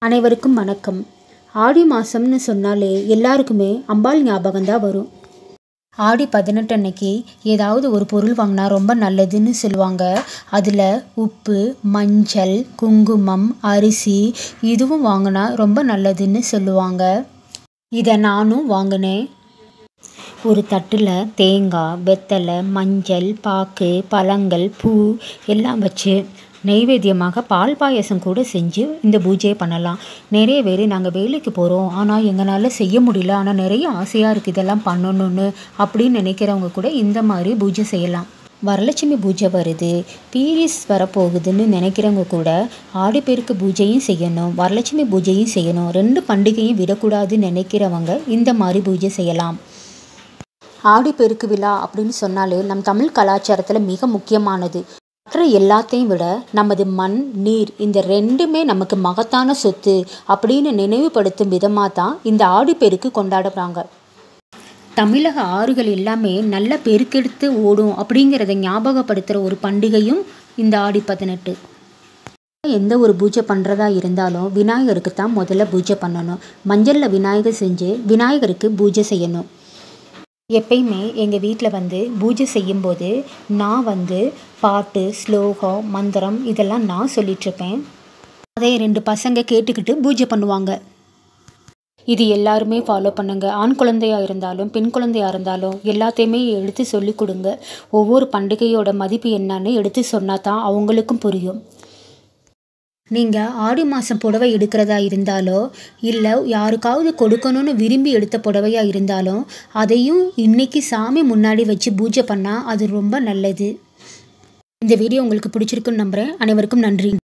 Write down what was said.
அனைவருக்கும் வணக்கம் ஆடி மாதம்னு சொன்னாலே எல்லாருக்குமே அம்பாள் ஞாபகம் தான் வரும் ஆடி பதினெட்டு அன்னைக்கு ஏதாவது ஒரு பொருள் வாங்கினா ரொம்ப நல்லதுன்னு சொல்லுவாங்க அதில் உப்பு மஞ்சள் குங்குமம் அரிசி இதுவும் வாங்கினா ரொம்ப நல்லதுன்னு சொல்லுவாங்க இதை நானும் வாங்கினேன் ஒரு தட்டில் தேங்காய் வெத்தலை மஞ்சள் பாக்கு பழங்கள் பூ எல்லாம் வச்சு நெய்வேத்தியமாக பால் பாயசம் கூட செஞ்சு இந்த பூஜையை பண்ணலாம் நிறைய பேர் நாங்கள் வேலைக்கு போகிறோம் ஆனால் எங்களால் செய்ய முடியல ஆனால் நிறைய ஆசையாக இருக்குது இதெல்லாம் பண்ணணும்னு அப்படின்னு நினைக்கிறவங்க கூட இந்த மாதிரி பூஜை செய்யலாம் வரலட்சுமி பூஜை வருது பீரியஸ் வரப்போகுதுன்னு நினைக்கிறவங்க கூட ஆடிப்பெருக்கு பூஜையும் செய்யணும் வரலட்சுமி பூஜையும் செய்யணும் ரெண்டு பண்டிகையும் விடக்கூடாதுன்னு நினைக்கிறவங்க இந்த மாதிரி பூஜை செய்யலாம் ஆடிப்பெருக்கு விழா அப்படின்னு சொன்னாலே நம் தமிழ் கலாச்சாரத்தில் மிக முக்கியமானது மற்ற எல்லாத்தையும் விட நமது மண் நீர் இந்த ரெண்டுமே நமக்கு மகத்தான சொத்து அப்படின்னு நினைவுபடுத்தும் விதமாக தான் இந்த ஆடிப்பெருக்கு கொண்டாடுறாங்க தமிழக ஆறுகள் எல்லாமே நல்ல பெருக்கெடுத்து ஓடும் அப்படிங்கிறத ஞாபகப்படுத்துகிற ஒரு பண்டிகையும் இந்த ஆடி பதினெட்டு எந்த ஒரு பூஜை பண்ணுறதா இருந்தாலும் விநாயகருக்கு தான் முதல்ல பூஜை பண்ணணும் மஞ்சளில் விநாயகர் செஞ்சு விநாயகருக்கு பூஜை செய்யணும் எப்பயுமே எங்கள் வீட்டில் வந்து பூஜை செய்யும்போது நான் வந்து பாட்டு ஸ்லோகம் மந்திரம் இதெல்லாம் நான் சொல்லிகிட்ருப்பேன் அதை ரெண்டு பசங்க கேட்டுக்கிட்டு பூஜை பண்ணுவாங்க இது எல்லாருமே ஃபாலோ பண்ணுங்க ஆண் குழந்தையா இருந்தாலும் பெண் குழந்தையா இருந்தாலும் எல்லாத்தையுமே எடுத்து சொல்லி கொடுங்க ஒவ்வொரு பண்டிகையோட மதிப்பு என்னன்னு எடுத்து சொன்னால் தான் அவங்களுக்கும் புரியும் நீங்கள் ஆடி மாதம் புடவை எடுக்கிறதா இருந்தாலோ இல்லை யாருக்காவது கொடுக்கணும்னு விரும்பி எடுத்த புடவையாக இருந்தாலும் அதையும் இன்னைக்கு சாமி முன்னாடி வச்சு பூஜை பண்ணால் அது ரொம்ப நல்லது இந்த வீடியோ உங்களுக்கு பிடிச்சிருக்குன்னு நம்புகிறேன் அனைவருக்கும் நன்றி